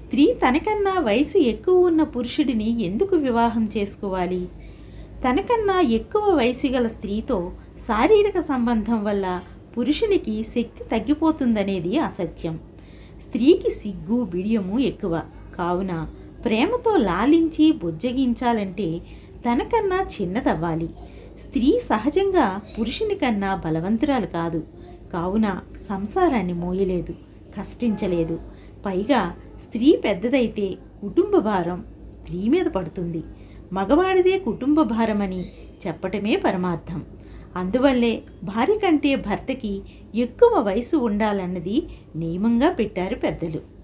స్త్రీ తనకన్నా వయసు ఎక్కువ ఉన్న పురుషుడిని ఎందుకు వివాహం చేసుకోవాలి తనకన్నా ఎక్కువ వయసు గల స్త్రీతో శారీరక సంబంధం వల్ల పురుషునికి శక్తి తగ్గిపోతుందనేది అసత్యం స్త్రీకి సిగ్గు బిడియము ఎక్కువ కావున ప్రేమతో లాలించి బుజ్జగించాలంటే తనకన్నా చిన్నదవ్వాలి స్త్రీ సహజంగా పురుషుని కన్నా బలవంతురాలు కాదు కావున సంసారాన్ని మోయలేదు కష్టించలేదు పైగా స్త్రీ పెద్దదైతే కుటుంబ భారం స్త్రీ మీద పడుతుంది మగవాడిదే కుటుంబ భారమని చెప్పటమే పరమార్థం అందువల్లే భార్య కంటే భర్తకి ఎక్కువ వయసు ఉండాలన్నది నియమంగా పెట్టారు పెద్దలు